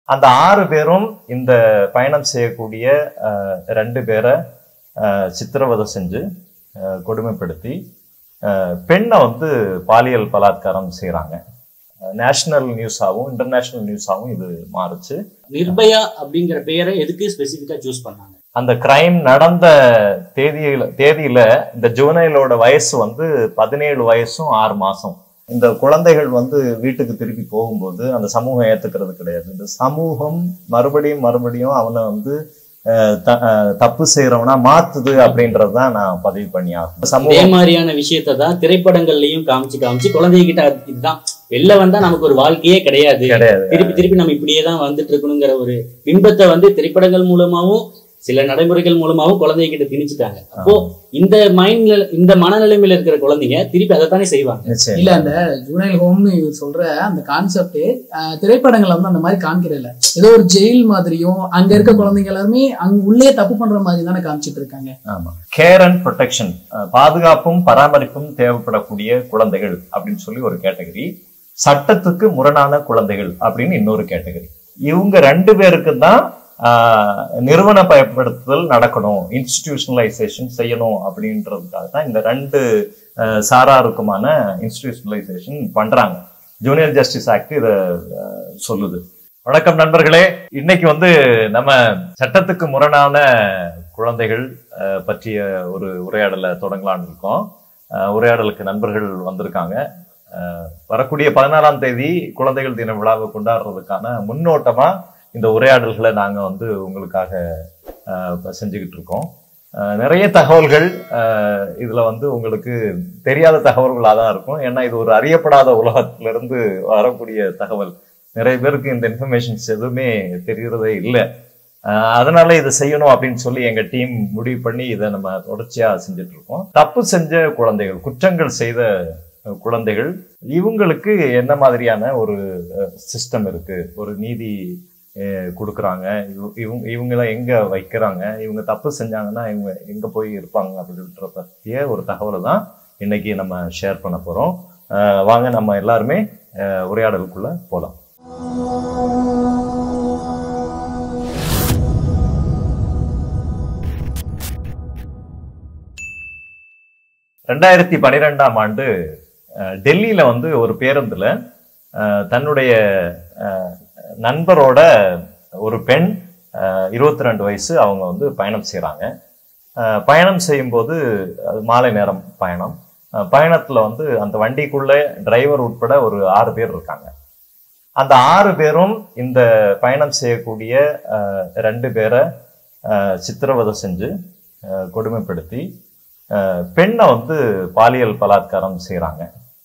அந்த ஆறு பேரும் இந்த பயணம் செய்யக்கூடிய அஹ், ரெண்டு பேரை அஹ், சித்திரவதை செஞ்சு அஹ், கொடுமைப்படுத்தி அஹ், பெண்ணை வந்து பாலியல் பலாத்காரம் செய்கிறாங்க நேஷனல் நியூஸாகவும் இன்டர்நேஷனல் நியூஸாகவும் இது மாறுச்சு நிர்பயா அப்படிங்கிற பெயரை எதுக்கு ஸ்பெசிஃபிக்கா சூஸ் பண்ணாங்க அந்த கிரைம் நடந்த தேதியில தேதியில இந்த ஜுவனைலோட வயசு வந்து பதினேழு வயசும் ஆறு மாசம் இந்த குழந்தைகள் வந்து வீட்டுக்கு திருப்பி போகும்போது அந்த சமூகம் ஏத்துக்கிறது கிடையாது இந்த சமூகம் மறுபடியும் மறுபடியும் அவனை வந்து அஹ், த- அஹ், தப்பு செய்யறவனா மாத்துது அப்படின்றது தான் நான் பதிவு பண்ணி ஆகும் இதே சமூகம் மாதிரியான விஷயத்தை தான் திரைப்படங்கள்லயும் காமிச்சு காமிச்சு குழந்தைகிட்ட இதுதான் வெளில வந்தா நமக்கு ஒரு வாழ்க்கையே கிடையாது கிடையாது திருப்பி திருப்பி நம்ம இப்படியே தான் வந்துட்டு இருக்கணுங்கிற ஒரு பிம்பத்தை வந்து திரைப்படங்கள் மூலமாவும் சில நடைமுறைகள் மூலமாவும் குழந்தைகிட்ட திணிச்சுட்டாங்க அப்போ இந்த மைண்ட்ல இந்த மனநிலைமையில இருக்கிற குழந்தைங்க திருப்பி அதைத்தானே செய்வாங்க நிச்சயம் இல்ல அந்த ஜூனைல் ஹோம்னு இவர் சொல்ற அந்த கான்செப்ட் திரைப்படங்கள்ல வந்து அந்த மாதிரி காமிக்கிறது இல்ல ஏதோ ஒரு ஜெயில் மாதிரியும் அங்க இருக்க குழந்தைங்க எல்லாருமே அங்க உள்ளே தப்பு பண்ற மாதிரி தானே காமிச்சிட்டு இருக்காங்க ஆமா கேர் அண்ட் ப்ரொடெக்ஷன் பாதுகாப்பும் பராமரிப்பும் தேவைப்படக்கூடிய குழந்தைகள் அப்படின்னு சொல்லி ஒரு கேட்டகரி சட்டத்துக்கு முரணான குழந்தைகள் அப்படின்னு இன்னொரு கேட்டகரி இவங்க ரெண்டு பேருக்கு தான் ஆஹ், நிறுவன பயப்படுத்துதல் நடக்கணும் இன்ஸ்டிடியூஷனலைசேஷன் செய்யணும் அப்படின்றதுக்காக தான் இந்த ரெண்டு ஆஹ், சாராருக்குமான இன்ஸ்டிடியூஷனலைசேஷன் பண்றாங்க ஜூனியர் ஜஸ்டிஸ் ஆக்ட் இதை ஆஹ், சொல்லுது வணக்கம் நண்பர்களே இன்னைக்கு வந்து நம்ம சட்டத்துக்கு முரணான குழந்தைகள் அஹ், பற்றிய ஒரு உரையாடலை தொடங்கலாம்னு இருக்கோம் அஹ், உரையாடலுக்கு நண்பர்கள் வந்திருக்காங்க அஹ், வரக்கூடிய பதினாறாம் தேதி குழந்தைகள் தின விழாவை கொண்டாடுறதுக்கான முன்னோட்டமா இந்த உரையாடல்களை நாங்க வந்து உங்களுக்காக அஹ், இப்ப செஞ்சுக்கிட்டு இருக்கோம் அஹ், நிறைய தகவல்கள் அஹ், இதுல வந்து உங்களுக்கு தெரியாத தகவல்களாக தான் இருக்கும் ஏன்னா இது ஒரு அறியப்படாத உலகத்திலிருந்து வரக்கூடிய தகவல் நிறைய பேருக்கு இந்த இன்ஃபர்மேஷன்ஸ் எதுவுமே தெரியறதே இல்லை ஆஹ் அதனால இதை செய்யணும் அப்படின்னு சொல்லி எங்க டீம் முடிவு பண்ணி இதை நம்ம தொடர்ச்சியா செஞ்சுட்டு இருக்கோம் தப்பு செஞ்ச குழந்தைகள் குற்றங்கள் செய்த அஹ், குழந்தைகள் இவங்களுக்கு என்ன மாதிரியான ஒரு சிஸ்டம் இருக்கு ஒரு நீதி அஹ், கொடுக்குறாங்க இவ- இவங்க இவங்கள எங்க வைக்கிறாங்க இவங்க தப்பு செஞ்சாங்கன்னா இவங்க எங்க போய் இருப்பாங்க அப்படின்ற பற்றிய ஒரு தகவலை தான் இன்னைக்கு நம்ம ஷேர் பண்ண போறோம் அஹ், வாங்க நம்ம எல்லாருமே அஹ், உரையாடலுக்குள்ள போலாம் ரெண்டாயிரத்தி பன்னிரெண்டாம் ஆண்டு அஹ், டெல்லியில வந்து ஒரு பேருந்துல அஹ், தன்னுடைய அஹ், நண்பரோட ஒரு பெண் இருபத்தி ரெண்டு வயசு அவங்க வந்து பயணம் செய்கிறாங்க பயணம் செய்யும்போது அது மாலை நேரம் பயணம் அஹ், பயணத்துல வந்து அந்த வண்டிக்குள்ள டிரைவர் உட்பட ஒரு ஆறு பேர் இருக்காங்க அந்த ஆறு பேரும் இந்த பயணம் செய்யக்கூடிய அஹ், ரெண்டு பேரை அஹ், சித்திரவதை செஞ்சு அஹ், கொடுமைப்படுத்தி அஹ், பெண்ணை வந்து பாலியல் பலாத்காரம் செய்கிறாங்க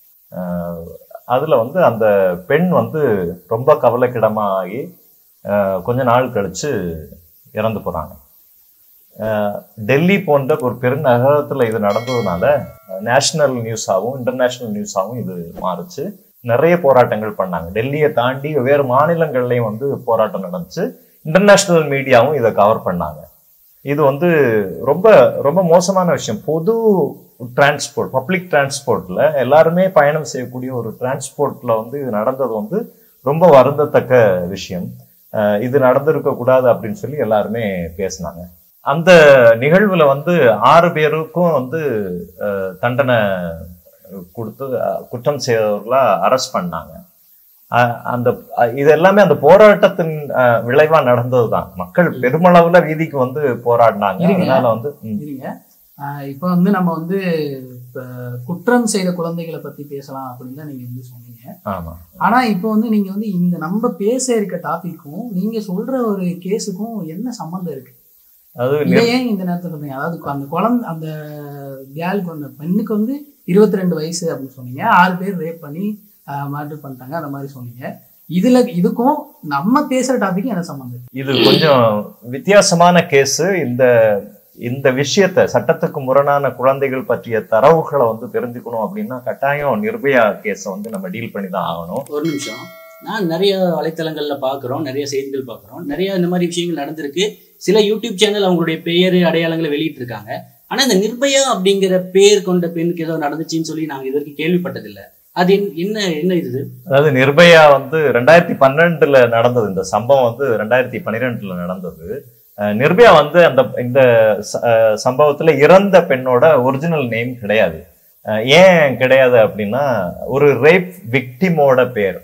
அதுல வந்து அந்த பெண் வந்து ரொம்ப கவலைக்கிடமா ஆகி அஹ், கொஞ்ச நாள் கழிச்சு இறந்து போறாங்க அஹ், டெல்லி போன்ற ஒரு பெருநகரத்துல இது நடந்ததுனால நேஷனல் நியூஸாகவும் இன்டர்நேஷனல் நியூஸாகவும் இது மாறுச்சு நிறைய போராட்டங்கள் பண்ணாங்க டெல்லியை தாண்டி வெவ்வேறு மாநிலங்கள்லயும் வந்து போராட்டம் நடந்துச்சு இன்டர்நேஷனல் மீடியாவும் இதை கவர் பண்ணாங்க இது வந்து ரொம்ப ரொம்ப மோசமான விஷயம் பொது டிரான்ஸ்போர்ட் பப்ளிக் டிரான்ஸ்போர்ட்ல எல்லாருமே பயணம் செய்யக்கூடிய ஒரு டிரான்ஸ்போர்ட்ல வந்து இது நடந்தது வந்து ரொம்ப வருந்தத்தக்க விஷயம் அஹ் இது நடந்திருக்க கூடாது அப்படின்னு சொல்லி எல்லாருமே பேசினாங்க அந்த நிகழ்வுல வந்து ஆறு பேருக்கும் வந்து அஹ், தண்டனை கொடுத்து அஹ், குற்றம் செய்தவர்களா அரெஸ்ட் பண்ணாங்க அஹ், அந்த அஹ், இது எல்லாமே அந்த போராட்டத்தின் அஹ், விளைவா நடந்ததுதான் மக்கள் பெருமளவுல வீதிக்கு வந்து போராடினாங்க இருங்க. அதனால வந்து ம், இருங்க ஆஹ் இப்ப வந்து நம்ம வந்து இப்ப குற்றம் செய்த குழந்தைகளை பத்தி பேசலாம் அப்படின்னு தான் நீங்க வந்து சொன்னீங்க ஆமா ஆனா இப்போ வந்து நீங்க வந்து இந்த நம்ம பேச இருக்க டாபிக்கும் நீங்க சொல்ற ஒரு கேஸுக்கும் என்ன சம்மந்தம் இருக்கு அது இதை ஏன் இந்த நேரத்துல சொல்றீங்க அதாவது அந்த குழந்தை அந்த கேர்ளுக்கு அந்த பெண்ணுக்கு வந்து இருபத்தி ரெண்டு வயசு அப்படின்னு சொன்னீங்க ஆறு பேர் ரேப் பண்ணி மர்டர் பண்ணிட்டாங்க அந்த மாதிரி சொன்னீங்க இதுல இதுக்கும் நம்ம பேசுற டாபிக்கும் என்ன சம்மந்தம் இருக்கு? இது கொஞ்சம் வித்தியாசமான கேஸ் இந்த இந்த விஷயத்த சட்டத்துக்கு முரணான குழந்தைகள் பற்றிய தரவுகளை வந்து தெரிஞ்சுக்கணும் அப்படின்னா கட்டாயம் நிர்பயா கேஸை வந்து நம்ம டீல் பண்ணி தான் ஆகணும் ஒரு நிமிஷம் நான் நிறைய வலைத்தளங்கள்ல பாக்குறோம் நிறைய செய்திகள் பாக்குறோம் நிறைய இந்த மாதிரி விஷயங்கள் நடந்திருக்கு சில யூடியூப் சேனல் அவங்களுடைய பெயர் அடையாளங்களை வெளியிட்டு இருக்காங்க ஆனா இந்த நிர்பயா அப்படிங்கிற பேர் கொண்ட பெண்ணுக்கு ஏதோ நடந்துச்சுன்னு சொல்லி நாங்க இது வரைக்கும் கேள்விப்பட்டதில்லை அது என்ன- என்ன என்ன இது அதாவது நிர்பயா வந்து ரெண்டாயிரத்தி பன்னெண்டுல நடந்தது இந்த சம்பவம் வந்து ரெண்டாயிரத்தி பன்னிரெண்டுல நடந்தது அஹ் நிர்பயா வந்து அந்த இந்த ச- அஹ் சம்பவத்துல இறந்த பெண்ணோட ஒரிஜினல் நேம் கிடையாது அஹ் ஏன் கிடையாது அப்படின்னா ஒரு ரேப் விக்டிமோட பேர்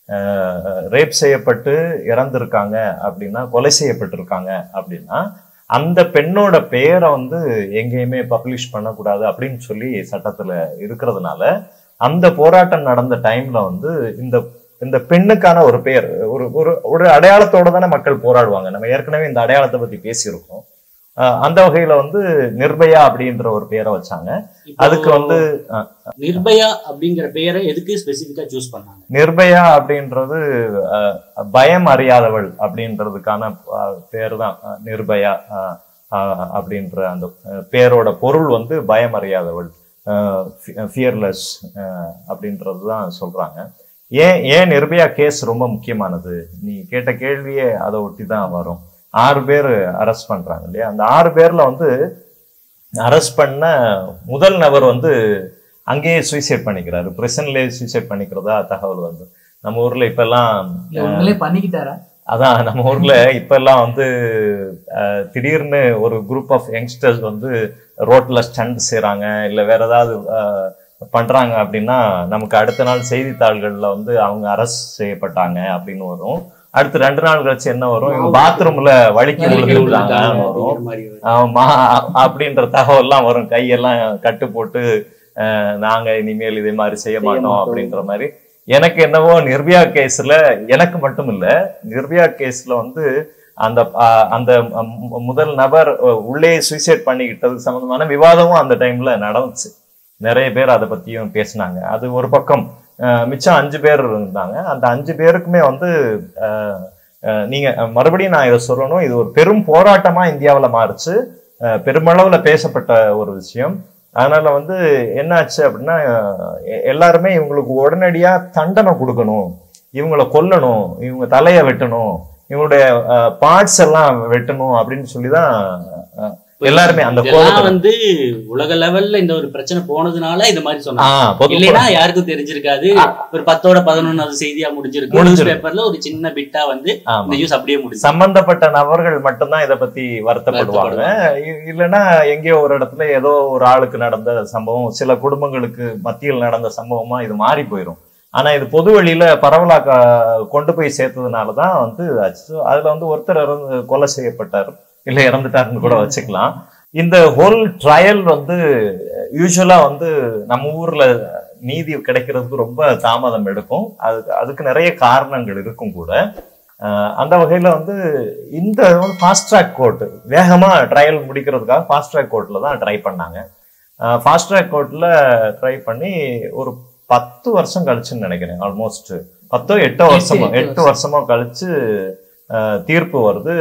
ரேப் செய்யப்பட்டு இறந்திருக்காங்க அப்படின்னா கொலை செய்யப்பட்டிருக்காங்க அப்படின்னா அந்த பெண்ணோட பெயரை வந்து எங்கேயுமே பப்ளிஷ் பண்ணக்கூடாது அப்படின்னு சொல்லி சட்டத்துல இருக்கிறதுனால அந்த போராட்டம் நடந்த டைம்ல வந்து இந்த இந்த பெண்ணுக்கான ஒரு பெயர் ஒரு ஒரு ஒரு அடையாளத்தோட தானே மக்கள் போராடுவாங்க நம்ம ஏற்கனவே இந்த அடையாளத்தை பத்தி பேசியிருக்கோம் அஹ் அந்த வகையில வந்து நிர்பயா அப்படின்ற ஒரு பெயரை வச்சாங்க இப்போ அதுக்கு வந்து அஹ், நிர்பயா அப்படிங்கிற பெயரை எதுக்கு ஸ்பெசிபிக்கா சூஸ் பண்ணாங்க நிர்பயா அப்படின்றது அஹ், பயம் அறியாதவள் அப்படின்றதுக்கான பேர் தான் நிர்பயா அஹ், அஹ், அப்படின்ற அந்த அஹ், பேரோட பொருள் வந்து பயம் அறியாதவள் ஃபியர்லெஸ் அப்படின்றது தான் சொல்றாங்க ஏன் ஏன் நிர்பயா கேஸ் ரொம்ப முக்கியமானது நீ கேட்ட கேள்வியே அதை ஒட்டி தான் வரும் ஆறு பேர் அரெஸ்ட் பண்றாங்க இல்லையா அந்த ஆறு பேர்ல வந்து அரெஸ்ட் பண்ண முதல் நபர் வந்து அங்கேயே சூசைட் பண்ணிக்கிறாரு பிரிசன்லயே சூசைட் பண்ணிக்கிறதா தகவல் வந்து நம்ம ஊர்ல இப்பெல்லாம் இல்ல உங்களே பண்ணிக்கிட்டாரா அதான் நம்ம ஊர்ல இப்பெல்லாம் வந்து அஹ், திடீர்னு ஒரு குரூப் ஆஃப் யங்ஸ்டர்ஸ் வந்து ரோட்ல ஸ்டண்ட் செய்றாங்க இல்ல வேற ஏதாவது அஹ், பண்றாங்க அப்படின்னா நமக்கு அடுத்த நாள் செய்தித்தாள்கள்ல வந்து அவங்க அரெஸ்ட் செய்யப்பட்டாங்க அப்படின்னு வரும் அடுத்து ரெண்டு நாள் கழிச்சு என்ன வரும் இவங்க பாத்ரூம்ல வழுக்கி வழுக்கி விழுந்துட்டாங்க வரும் அப்படிங்கிற மாதிரி ஒரு- ஆமா அ- அப்படின்ற தகவல்லாம் வரும் கையெல்லாம் கட்டு போட்டு அஹ், நாங்க இனிமேல் இதே மாதிரி செய்ய மாட்டோம் மாட்டோம். அப்படின்ற மாதிரி எனக்கு என்னவோ நிர்பயா கேஸ்ல எனக்கு மட்டும் இல்ல நிர்பயா கேஸ்ல வந்து அந்த அஹ், அந்த மு- முதல் நபர் அஹ், உள்ளே சூசைட் பண்ணிக்கிட்டது சம்பந்தமான விவாதமும் அந்த டைம்ல நடந்துச்சு நிறைய பேர் அதை பத்தியும் பேசினாங்க அது ஒரு பக்கம் அஹ், மிச்சம் அஞ்சு பேர் இருந்தாங்க அந்த அஞ்சு பேருக்குமே வந்து அஹ், அஹ், நீங்க அஹ், மறுபடியும் நான் இதை சொல்லணும் இது ஒரு பெரும் போராட்டமா இந்தியாவுல மாறுச்சு அஹ், பெருமளவுல பேசப்பட்ட ஒரு விஷயம் அதனால வந்து என்னாச்சு அப்படின்னா அஹ், எ- எல்லாருமே இவங்களுக்கு உடனடியா தண்டனை கொடுக்கணும் இவங்கள கொல்லணும் இவங்க தலையை வெட்டணும் இவங்களுடைய பார்ட்ஸ் எல்லாம் வெட்டணும் அப்படின்னு சொல்லிதான் அஹ், எல்லாருமே அந்த இதெல்லாம் கோபத்துல வந்து உலக லெவல்ல இந்த ஒரு பிரச்சனை போனதுனால இந்த மாதிரி சொன்னாங்க ஆஹ் பொது இல்லைன்னா யாருக்கும் தெரிஞ்சிருக்காது ஒரு பத்தோட பதினொன்னாவது செய்தியா முடிஞ்சிருக்கு நியூஸ் முடிஞ்சிருக்கு. பேப்பர்ல ஒரு சின்ன பிட்டா வந்து ஆமா இந்த நியூஸ் அப்படியே முடிச்சு சம்பந்தப்பட்ட நபர்கள் மட்டும்தான் இத பத்தி வருத்தப்படுவாங்க இ- இல்லைன்னா எங்கேயோ ஒரு இடத்துல ஏதோ ஒரு ஆளுக்கு நடந்த சம்பவம் சில குடும்பங்களுக்கு மத்தியில் நடந்த சம்பவமா இது மாறி போயிடும் ஆனா இது பொது வழியில பரவலா க- கொண்டு போய் சேர்த்ததுனாலதான் வந்து ஆச்சு. So, அதுல வந்து ஒருத்தர் இறந்து கொலை செய்யப்பட்டார் இல்ல இறந்துட்டாருன்னு கூட வச்சுக்கலாம் இந்த ஹோல் ட்ரையல் வந்து யூஸ்வலா வந்து நம்ம ஊர்ல நீதி கிடைக்கிறதுக்கு ரொம்ப தாமதம் எடுக்கும் அதுக்கு அதுக்கு நிறைய காரணங்கள் இருக்கும் கூட அஹ் அந்த வகையில வந்து இந்த ஃபாஸ்ட் ட்ராக் கோர்ட் வேகமா ட்ரையல் முடிக்கிறதுக்காக ஃபாஸ்ட் ட்ராக் கோர்ட்ல தான் ட்ரை பண்ணாங்க ஃபாஸ்ட் ட்ராக் கோர்ட்ல ட்ரை பண்ணி ஒரு பத்து வருஷம் கழிச்சுன்னு நினைக்கிறேன் ஆல்மோஸ்ட் பத்தோ எட்டோ வருஷமோ எட்டு எட்டு வருஷமோ கழிச்சு அஹ், தீர்ப்பு வருது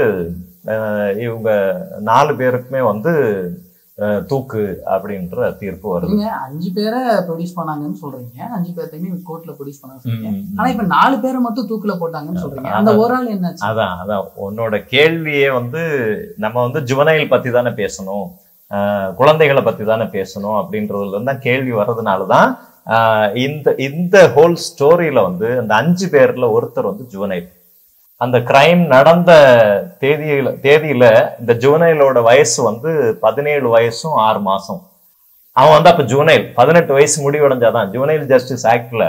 அஹ், இவங்க நாலு பேருக்குமே வந்து அஹ், தூக்கு அப்படின்ற தீர்ப்பு வருது நீங்க அஞ்சு பேரை ப்ரொடியூஸ் பண்ணாங்கன்னு சொல்றீங்க அஞ்சு பேர்த்தையுமே கோர்ட்ல ப்ரொடியூஸ் பண்ணாங்க சொல்றீங்க ம், ம். ஆனா இப்ப நாலு பேரை மட்டும் தூக்குல போட்டாங்கன்னு சொல்றீங்க அந்த ஒரு ஆள் என்னாச்சு அதான் அதான் உன்னோட கேள்வியே வந்து நம்ம வந்து ஜுவனைல் பத்தி தானே பேசணும் ஆஹ் குழந்தைகளை பத்தி தானே பேசணும் அப்படின்றதுல இருந்து தான் கேள்வி வர்றதுனால தான் ஆஹ் இந்த இந்த ஹோல் ஸ்டோரியில வந்து அந்த அஞ்சு பேர்ல ஒருத்தர் வந்து ஜுவனைல் அந்த கிரைம் நடந்த தேதியில தேதியில இந்த ஜுவனைலோட வயசு வந்து பதினேழு வயசும் ஆறு மாசம் அவன் வந்து அப்ப ஜுவனைல் பதினெட்டு வயசு முடிவடைஞ்சாதான் ஜுவனைல் ஜஸ்டிஸ் ஆக்ட்ல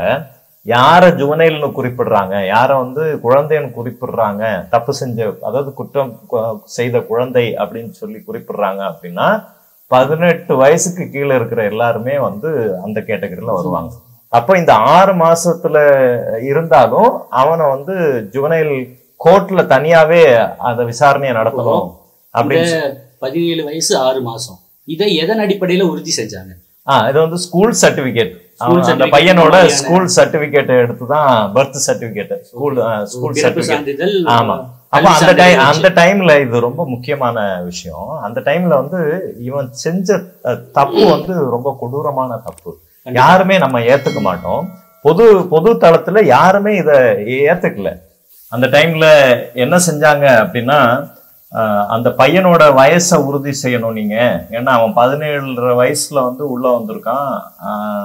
யார ஜுவனைல்னு குறிப்பிடுறாங்க யார வந்து குழந்தைன்னு குறிப்பிடுறாங்க தப்பு செஞ்ச அதாவது குற்றம் கு- செய்த குழந்தை அப்படின்னு சொல்லி குறிப்பிடுறாங்க அப்படின்னா பதினெட்டு வயசுக்கு கீழே இருக்கிற எல்லாருமே வந்து அந்த கேட்டகரியில வருவாங்க அப்போ இந்த ஆறு மாசத்துல இருந்தாலும் அவனை வந்து ஜுவனைல் கோர்ட்ல தனியாவே அந்த விசாரணையை நடத்தணும் அப்படின்னு பதினேழு வயசு ஆறு மாசம் இதை எதன் அடிப்படையில உறுதி செஞ்சாங்க ஆ இது வந்து ஸ்கூல் சர்டிபிகேட் School அந்த certificate பையனோட மாதிரியான- ஸ்கூல் சர்டிபிகேட் எடுத்து தான் பர்த் சர்டிபிகேட் ஸ்கூல் ஸ்கூல் பிறப்பு சர்டிபிகேட் சான்றிதழ் ஆமா அப்ப கல்வி அந்த சான்றிதழ் டைம் வச்சு. அந்த டைம்ல இது ரொம்ப முக்கியமான விஷயம் அந்த டைம்ல வந்து இவன் செஞ்ச அஹ், தப்பு வந்து ரொம்ப கொடூரமான தப்பு யாருமே நம்ம ஏத்துக்க மாட்டோம் பொது பொது தளத்துல யாருமே இத ஏத்துக்கல அந்த டைம்ல என்ன செஞ்சாங்க அப்படின்னா ஆஹ், அந்த பையனோட வயசை உறுதி செய்யணும் நீங்க ஏன்னா அவன் பதினேழு வயசுல வந்து உள்ள வந்திருக்கான் ஆஹ்,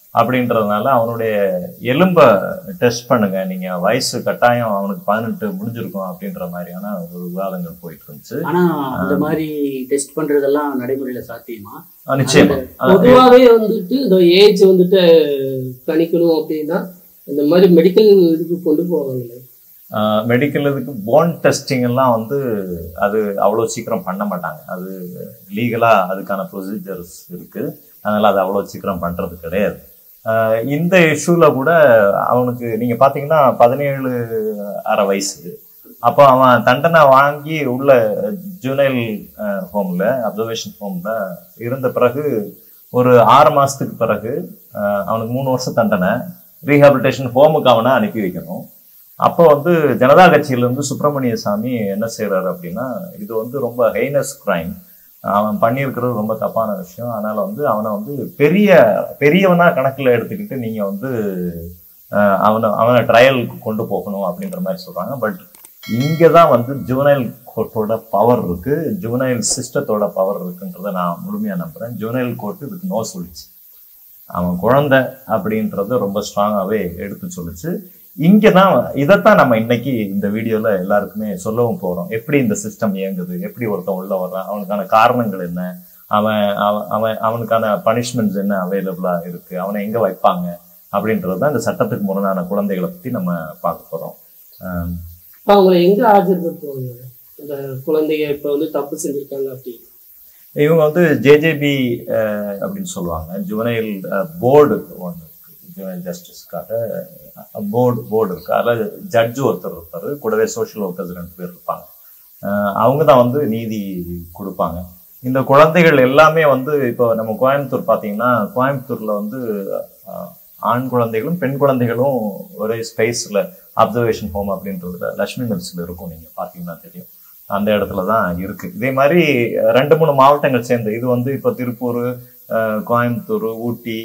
அப்படின்றதுனால அவனுடைய எலும்பை டெஸ்ட் பண்ணுங்க நீங்க வயசு கட்டாயம் அவனுக்கு பதினெட்டு முடிஞ்சிருக்கும் அப்படின்ற மாதிரியான ஒரு விவாதங்கள் போயிட்டு இருந்துச்சு ஆனா அந்த மாதிரி டெஸ்ட் பண்றதெல்லாம் நடைமுறையில சாத்தியமா ஆஹ் நிச்சயமா அஹ் பொதுவாகவே வந்துட்டு இந்த ஏஜ் வந்துட்டு கணிக்கணும் அப்படின்னா இந்த மாதிரி மெடிக்கல் இதுக்கு கொண்டு போவாங்கல்ல மெடிக்கல் இதுக்கு போன் டெஸ்டிங் எல்லாம் வந்து அது அவ்வளோ சீக்கிரம் பண்ண மாட்டாங்க அது லீகலாக அதுக்கான ப்ரொசீஜர்ஸ் இருக்கு அதனால அது அவ்வளோ சீக்கிரம் பண்றது கிடையாது ஆஹ் இந்த இஷ்யூவில் கூட அவனுக்கு நீங்க பார்த்தீங்கன்னா பதினேழு அரை வயசு அப்போ அவன் தண்டனை வாங்கி உள்ள ஜூனைல் ஹோம்ல அப்சர்வேஷன் ஹோம்ல இருந்த பிறகு ஒரு ஆறு மாசத்துக்கு பிறகு ஆஹ் அவனுக்கு மூணு வருஷம் தண்டனை ரீஹாபிலிட்டேஷன் ஹோமுக்கு அவனை அனுப்பி வைக்கணும் அப்போ வந்து ஜனதா கட்சியிலேருந்து சுப்பிரமணிய சாமி என்ன செய்றாரு அப்படின்னா இது வந்து ரொம்ப ஹெய்னஸ் கிரைம் அவன் பண்ணியிருக்கிறது ரொம்ப தப்பான விஷயம் அதனால வந்து அவனை வந்து பெரிய பெரியவனா கணக்கில் எடுத்துக்கிட்டு நீங்கள் வந்து அஹ், அவனை அவனை ட்ரையலுக்கு கொண்டு போகணும் அப்படின்ற மாதிரி சொல்கிறாங்க பட் இங்கே தான் வந்து ஜூனைல் கோர்ட்டோட பவர் இருக்கு ஜூனைல் சிஸ்டத்தோட பவர் இருக்குன்றதை நான் முழுமையாக நம்புகிறேன் ஜூனைல் கோர்ட் இதுக்கு நோ சொல்லிச்சு அவன் குழந்தை அப்படின்றத ரொம்ப ஸ்ட்ராங்காகவே எடுத்து சொல்லுச்சு இங்கே தான் இதைத்தான் நம்ம இன்னைக்கு இந்த வீடியோவில் எல்லாருக்குமே சொல்லவும் போகிறோம் எப்படி இந்த சிஸ்டம் இயங்குது எப்படி ஒருத்தன் உள்ள வர்றான் அவனுக்கான காரணங்கள் என்ன அவன் அவன் அவன் அவனுக்கான பனிஷ்மெண்ட்ஸ் என்ன அவைலபிளாக இருக்கு அவனை எங்கே வைப்பாங்க அப்படின்றது தான் இந்த சட்டத்துக்கு முரணான குழந்தைகளை பற்றி நம்ம பார்க்க போகிறோம் இப்ப அவங்களை எங்க ஆஜர்படுத்துவாங்க இந்த குழந்தைங்க இப்ப வந்து தப்பு செஞ்சிருக்காங்க அப்படின்னு இவங்க வந்து ஜேஜேபி அப்படின்னு சொல்லுவாங்க ஜுவனைல் போர்டு ஒன்று இருக்கு ஜுவனைல் ஜஸ்டிஸ்க்காக போர்டு போர்டு இருக்கு அதில் ஜட்ஜு ஒருத்தர் இருப்பார் கூடவே சோஷியல் ஒர்க்கர்ஸ் ரெண்டு பேர் இருப்பாங்க அஹ் அவங்க தான் வந்து நீதி கொடுப்பாங்க இந்த குழந்தைகள் எல்லாமே வந்து இப்போ நம்ம கோயம்புத்தூர் பார்த்தீங்கன்னா கோயம்புத்தூர்ல வந்து அஹ், ஆண் குழந்தைகளும் பெண் குழந்தைகளும் ஒரே ஸ்பேஸில் அப்சர்வேஷன் ஹோம் அப்படின்றதுல லக்ஷ்மி மில்ஸில் இருக்கும் நீங்கள் பார்த்தீங்கன்னா தெரியும் அந்த இடத்துல தான் இருக்கு இதே மாதிரி அஹ், ரெண்டு மூணு மாவட்டங்கள் சேர்ந்து இது வந்து இப்போ திருப்பூர் அஹ், கோயம்புத்தூர் ஊட்டி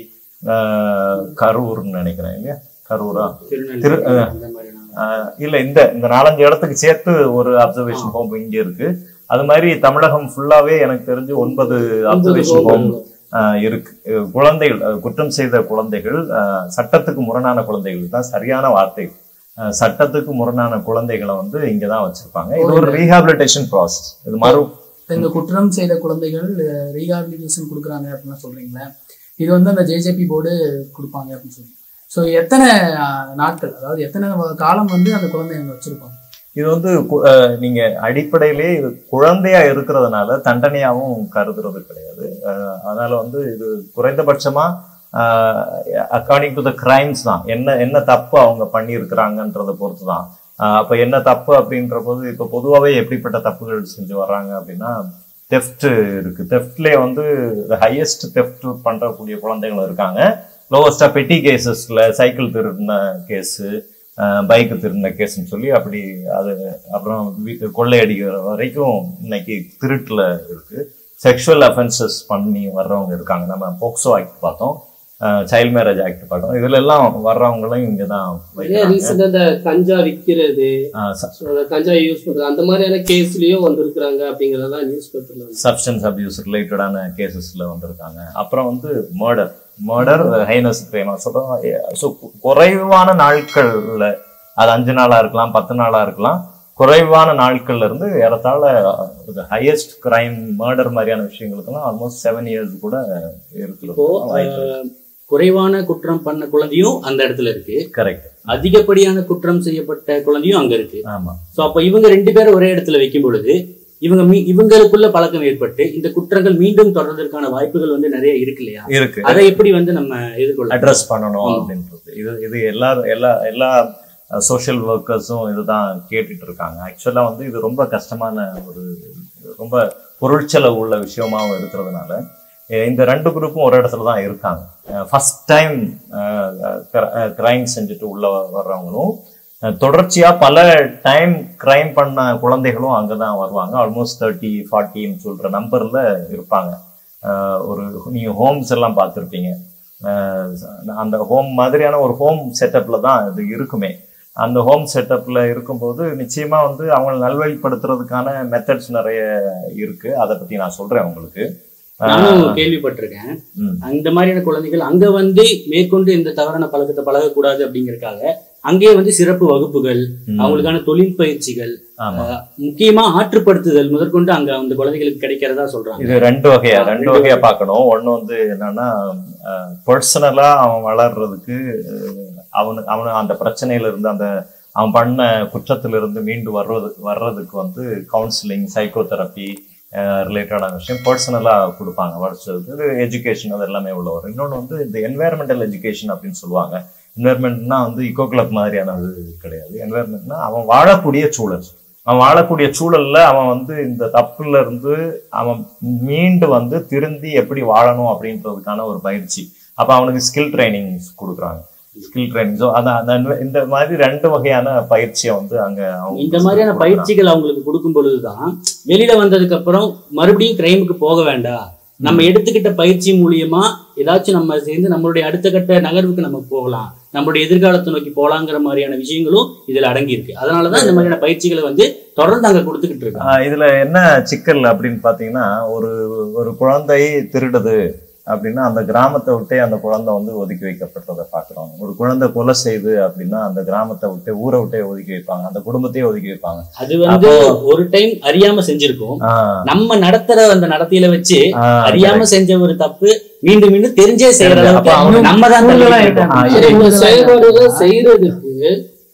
அஹ், கரூர்னு நினைக்கிறேன் இல்லையா கரூரா திரு- திருநெல்வேலி அந்த மாதிரியான ஆஹ் இல்ல இந்த இந்த நாலஞ்சு இடத்துக்கு சேர்த்து ஒரு அப்சர்வேஷன் ஹோம் இங்க இருக்கு அது மாதிரி தமிழகம் ஃபுல்லாவே எனக்கு தெரிஞ்சு ஒன்பது அப்சர்வேஷன் ஹோம் இருக்கு அஹ் குழந்தைகள் அஹ் குற்றம் செய்த குழந்தைகள் அஹ் சட்டத்துக்கு முரணான குழந்தைகள் தான் சரியான வார்த்தை அஹ் சட்டத்துக்கு முரணான குழந்தைகளை வந்து இங்க தான் வச்சிருப்பாங்க இது ஒரு ரீஹாபிலிட்டேஷன் ப்ராசஸ் இது மறு இப்ப இந்த குற்றம் செய்த குழந்தைகள் ரீஹாபிலிட்டேஷன் கொடுக்குறாங்க அப்படின்னு சொல்றீங்களே இது வந்து அந்த ஜேஜேபி போர்டு கொடுப்பாங்க அப்படின்னு சொல்லி ஸோ எத்தனை அஹ், நாட்கள் அதாவது எத்தனை காலம் வந்து அந்த குழந்தைங்க வச்சிருப்பாங்க இது வந்து கு- அஹ் நீங்க அடிப்படையிலே இது குழந்தையா இருக்கிறதுனால தண்டனையாவும் கருதுறது கிடையாது அஹ் அதனால வந்து இது குறைந்தபட்சமா அக்கார்டிங் டு த கிரைம்ஸ் தான் என்ன என்ன தப்பு அவங்க பண்ணியிருக்கிறாங்கன்றத பொறுத்து தான் அஹ் அப்ப என்ன தப்பு அப்படின்ற போது இப்ப பொதுவாகவே எப்படிப்பட்ட தப்புகள் செஞ்சு வர்றாங்க அப்படின்னா தெஃப்ட் இருக்கு தெஃப்ட்லேயே வந்து ஹையஸ்ட் தெஃப்ட் பண்றக்கூடிய குழந்தைகள் இருக்காங்க லோவஸ்டா பெட்டி கேசஸ்ல சைக்கிள் திருடின கேஸு பைக் திருடின கேஸ்ன்னு சொல்லி அப்படி அது அப்புறம் வீட்டு கொள்ளையடிக்கிற வரைக்கும் இன்னைக்கு திருட்டுல இருக்கு செக்ஷுவல் அஃபென்சஸ் பண்ணி வர்றவங்க இருக்காங்க நம்ம போக்சோ ஆக்ட் பார்த்தோம் சைல்ட் மேரேஜ் ஆக்ட் பார்த்தோம் இதுல எல்லாம் வர்றவங்களும் இங்க தான் ஏன் ரீசெண்டா இந்த கஞ்சா விக்கிறது so அந்த கஞ்சா யூஸ் பண்றது அந்த மாதிரியான கேஸ்லயும் வந்திருக்கிறாங்க அப்படிங்கறதெல்லாம் நியூஸ் பேப்பர்ல வந்து சப்ஸ்டன்ஸ் அபியூஸ் ரிலேட்டடான கேசஸ்ல வந்திருக்காங்க அப்புறம் வந்து மர்டர் மர்டர் ஹைனஸ் கிரைமா சொல்றோம் ஸோ குறைவான நாட்கள்ல அது அஞ்சு நாளா இருக்கலாம் பத்து நாளா இருக்கலாம் குறைவான நாட்கள்ல இருந்து ஏறத்தாழ ஹையஸ்ட் கிரைம் மர்டர் மாதிரியான விஷயங்களுக்குலாம் ஆல்மோஸ்ட் செவன் இயர்ஸ் கூட இப்போ இருக்கிறது அஹ், குறைவான குற்றம் பண்ண குழந்தையும் அந்த இடத்துல இருக்கு கரெக்ட் அதிகப்படியான குற்றம் செய்யப்பட்ட குழந்தையும் அங்க இருக்கு ஆமா சோ அப்ப இவங்க ரெண்டு பேரும் ஒரே இடத்துல வைக்கும் பொழுது இவங்க மீ- இவங்களுக்குள்ள பழக்கம் ஏற்பட்டு இந்த குற்றங்கள் மீண்டும் தொடர்றதற்கான வாய்ப்புகள் வந்து நிறைய இருக்கு இல்லையா இருக்கு அதை எப்படி வந்து நம்ம எதிர்கொள்ள அட்ரஸ் பண்ணணும் ஆமா. அப்படின்றது இது இது எல்லா எல்லா எல்லா சோஷியல் ஒர்க்கர்ஸும் இதுதான் கேட்டுட்டு இருக்காங்க ஆக்சுவலா வந்து இது ரொம்ப கஷ்டமான ஒரு ரொம்ப பொருட்செலவு உள்ள விஷயமாவும் இருக்கிறதுனால அஹ் இந்த ரெண்டு குரூப்பும் ஒரு இடத்துல தான் இருக்காங்க ஃபர்ஸ்ட் டைம் கிரைம் செஞ்சுட்டு உள்ள வர்றவங்களும் அஹ் தொடர்ச்சியா பல டைம் கிரைம் பண்ண குழந்தைகளும் அங்கதான் வருவாங்க ஆல்மோஸ்ட் தேர்ட்டி ஃபார்ட்டின்னு சொல்ற நம்பர்ல இருப்பாங்க அஹ் ஒரு நீங்க ஹோம்ஸ் எல்லாம் பார்த்துருப்பீங்க அந்த ஹோம் மாதிரியான ஒரு ஹோம் செட்டப்ல தான் இது இருக்குமே அந்த ஹோம் செட்டப்ல இருக்கும்போது நிச்சயமா வந்து அவங்களை நல்வழிப்படுத்துறதுக்கான மெத்தட்ஸ் நிறைய இருக்கு அதை பத்தி நான் சொல்றேன் உங்களுக்கு நானும் கேள்விப்பட்டிருக்கேன் ம். அந்த மாதிரியான குழந்தைகள் அங்க வந்து மேற்கொண்டு இந்த தவறான பழக்கத்தை பழகக்கூடாது அப்படிங்கறதுக்காக அங்கேயே வந்து சிறப்பு வகுப்புகள் ம். அவங்களுக்கான தொழில் பயிற்சிகள் ஆமா அஹ், முக்கியமா ஆற்றுப்படுத்துதல் முதற்கொண்டு அங்க அந்த குழந்தைகளுக்கு கிடைக்கிறதா சொல்றாங்க இது ரெண்டு வகையா ரெண்டு வகையா பார்க்கணும் ஒண்ணு வந்து என்னன்னா பர்சனலா அவன் வளர்றதுக்கு அஹ், அவனு அவனு அந்த பிரச்சனையில இருந்து அந்த அவன் பண்ண குற்றத்துல இருந்து மீண்டு வர்றது வர்றதுக்கு வந்து கவுன்சிலிங் சைக்கோதெரப்பி ரிலேட்டடான விஷயம் பர்சனலாக கொடுப்பாங்க வருஷத்துக்கு இது எஜுகேஷன் அது எல்லாமே உள்ள வரும் இன்னொன்று வந்து இந்த என்வாயர்மெண்டல் எஜுகேஷன் அப்படின்னு சொல்லுவாங்க என்வாயர்மெண்ட்னா வந்து இக்கோ கிளப் மாதிரியானது கிடையாது என்வாயர்மெண்ட்னா அவன் வாழக்கூடிய சூழல் அவன் வாழக்கூடிய சூழல்ல அவன் வந்து இந்த தப்புல இருந்து அவன் மீண்டு வந்து திருந்தி எப்படி வாழணும் அப்படின்றதுக்கான ஒரு பயிற்சி அப்ப அவனுக்கு ஸ்கில் ட்ரைனிங் கொடுக்குறாங்க ஸ்கில் ட்ரைனிங் ஸோ அதான் அந்த இந்த மாதிரி ரெண்டு வகையான பயிற்சியை வந்து அங்க அவங்க இந்த மாதிரியான கொடுக்குறாங்க. பயிற்சிகள் அவங்களுக்கு கொடுக்கும் பொழுதுதான் வெளியில வந்ததுக்கு அப்புறம் மறுபடியும் கிரைமுக்கு போக வேண்டாம் நம்ம எடுத்துக்கிட்ட பயிற்சி மூலியமா ஏதாச்சும் நம்ம சேர்ந்து நம்மளுடைய அடுத்த கட்ட நகர்வுக்கு நம்ம போகலாம் நம்மளுடைய எதிர்காலத்தை நோக்கி போலாங்கிற மாதிரியான விஷயங்களும் இதுல அடங்கி இருக்கு அதனாலதான் இந்த மாதிரியான பயிற்சிகளை வந்து தொடர்ந்து அங்க கொடுத்துக்கிட்டு இருக்காங்க ஆஹ் இதுல என்ன சிக்கல் அப்படின்னு பாத்தீங்கன்னா ஒரு ஒரு குழந்தை திருடுது அப்படின்னா அந்த கிராமத்தை விட்டே அந்த குழந்தை வந்து ஒதுக்கி வைக்கப்படுறத பாக்குறோம் ஒரு குழந்தை கொலை செய்யுது அப்படின்னா அந்த கிராமத்தை விட்டு ஊரை விட்டே ஒதுக்கி வைப்பாங்க அந்த குடும்பத்தையே ஒதுக்கி வைப்பாங்க அது வந்து ஒரு டைம் அறியாம செஞ்சிருக்கோம் ஆஹ் நம்ம நடத்துற அந்த நடத்தையில வச்சு ஆஹ் அறியாம செஞ்ச ஒரு தப்பு மீண்டும் மீண்டும் தெரிஞ்சே செய்யற தெரிஞ்சு. அப்ப அளவுக்கு அவங்க- நம்ம தான் சூழ்நிலை தள்ளிக்கிட்டு இருக்கோம். ஆஹ் சரி, இந்த இது- செயல்பாடுகளை செய்யறதுக்கு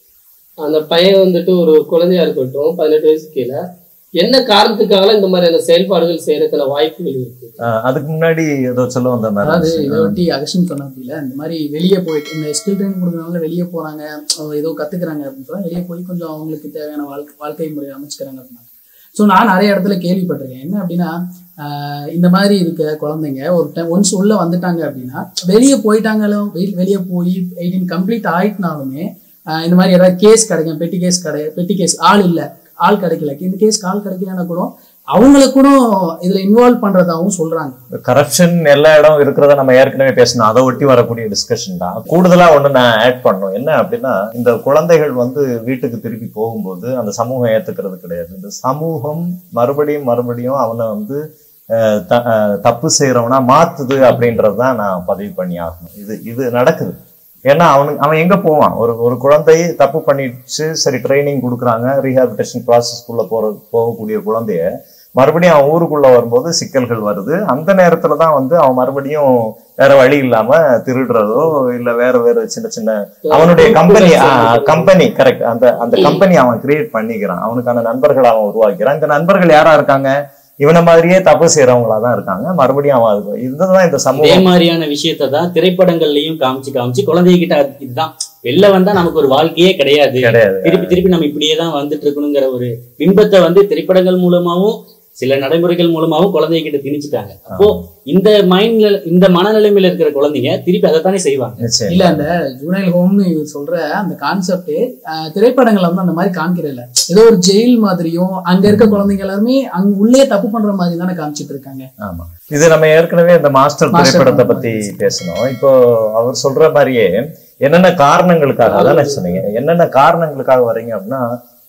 அந்த பையன் வந்துட்டு ஒரு குழந்தையா இருக்கட்டும் பதினெட்டு வயசு கீழே என்ன காரணத்துக்காக இந்த மாதிரியான செயல்பாடுகள் செய்யறதுக்கான வாய்ப்புகள் இருக்கு ஆஹ் அதுக்கு முன்னாடி ஏதோ சொல்ல வந்த அதாவது மாதிரி இதை ஒட்டி அகஷன் சொன்ன அப்படில இந்த மாதிரி வெளியே போயிட்டு இந்த ஸ்கில் ட்ரைனிங் கொடுக்கறதுனால வெளியே போறாங்க அவங்க ஏதோ கத்துக்கிறாங்க அப்படின்னு சொன்னா வெளியே போய் கொஞ்சம் அவங்களுக்கு தேவையான வாழ்க்கை வாழ்க்கை முறையை அமைச்சுக்கிறாங்க அப்படின்னா ஸோ நான் நிறைய இடத்துல கேள்விப்பட்டிருக்கேன் என்ன அப்படின்னா ஆஹ் இந்த மாதிரி இருக்க குழந்தைங்க ஒரு டைம் ஒன்ஸ் உள்ள வந்துட்டாங்க அப்படின்னா வெளியே போயிட்டாங்களும் வெ- வெளியே போய் எயிட்டீன் கம்ப்ளீட் ஆயிட்டுனாலுமே ஆஹ் இந்த மாதிரி ஏதாவது கேஸ் கிடைக்கும் பெட்டி கேஸ் கிடை பெட்டி கேஸ் ஆள் இல்லை ஆள் கிடைக்கல இந்த கேஸ் ஆள் கிடைக்கலன்னா கூட அவங்கள கூட இதுல இன்வால்வ் பண்றதாவும் சொல்றாங்க கரப்ஷன் எல்லா இடம் இருக்கிறத நம்ம ஏற்கனவே பேசணும் அதை ஒட்டி வரக்கூடிய டிஸ்கஷன் தான் கூடுதலா ஒண்ணு நான் ஆட் பண்ணணும் என்ன அப்படின்னா இந்த குழந்தைகள் வந்து வீட்டுக்கு திருப்பி போகும்போது அந்த சமூகம் ஏத்துக்கிறது கிடையாது இந்த சமூகம் மறுபடியும் மறுபடியும் அவனை வந்து அஹ், த- அஹ், தப்பு செய்யறவனா மாத்துது அப்படின்றது தான் நான் பதிவு பண்ணி ஆகணும் இது இது நடக்குது ஏன்னா அவனுக்கு அவன் எங்க போவான் ஒரு ஒரு குழந்தை தப்பு பண்ணிடுச்சு சரி ட்ரைனிங் கொடுக்குறாங்க ரீஹாபிலிட்டேஷன் ப்ராசஸ்க்குள்ள போற போகக்கூடிய குழந்தைய மறுபடியும் அவன் ஊருக்குள்ள வரும்போது சிக்கல்கள் வருது அந்த நேரத்துல தான் வந்து அவன் மறுபடியும் வேற வழி இல்லாம திருடுறதோ இல்ல வேற வேற சின்ன சின்ன அவனுடைய கம்பெனி கம்பெனி கரெக்ட் அந்த அந்த கம்பெனி அவன் கிரியேட் பண்ணிக்கிறான் அவனுக்கான நண்பர்களை அவன் உருவாக்கிறான் இந்த நண்பர்கள் யாரா இருக்காங்க இவனை மாதிரியே தப்பு செய்யறவங்களா தான் இருக்காங்க மறுபடியும் அவன் அது இதுதான் இந்த இதே சமூகம் மாதிரியான விஷயத்தை தான் திரைப்படங்கள்லயும் காமிச்சு காமிச்சு குழந்தைகிட்ட இதுதான் வெளில வந்தா நமக்கு ஒரு வாழ்க்கையே கிடையாது கிடையாது திருப்பி திருப்பி நம்ம இப்படியே தான் வந்துட்டு இருக்கணுங்கிற ஒரு பிம்பத்தை வந்து திரைப்படங்கள் மூலமாவும் சில நடைமுறைகள் மூலமாவும் குழந்தைகிட்ட திணிச்சுட்டாங்க அப்போ இந்த மைண்ட்ல இந்த மனநிலைமையில இருக்கிற குழந்தைங்க திருப்பி அதைத்தானே செய்வாங்க நிச்சயம் இல்ல அந்த ஜூனைல் ஹோம்னு இவர் சொல்ற அந்த கான்செப்ட் திரைப்படங்கள்ல வந்து அந்த மாதிரி காமிக்கிறதில்ல ஏதோ ஒரு ஜெயில் மாதிரியும் அங்க இருக்க குழந்தைங்க எல்லாருமே அங்க உள்ளே தப்பு பண்ற மாதிரி தானே காமிச்சிட்டு இருக்காங்க ஆமா இது நம்ம ஏற்கனவே இந்த மாஸ்டர் மாஸ்டர் திரைப்படத்தை படம் பத்தி பேசணும் இப்போ அவர் சொல்ற மாதிரியே என்னென்ன காரணங்களுக்காக அதானே சொன்னீங்க என்னென்ன காரணங்களுக்காக வர்றீங்க அப்படின்னா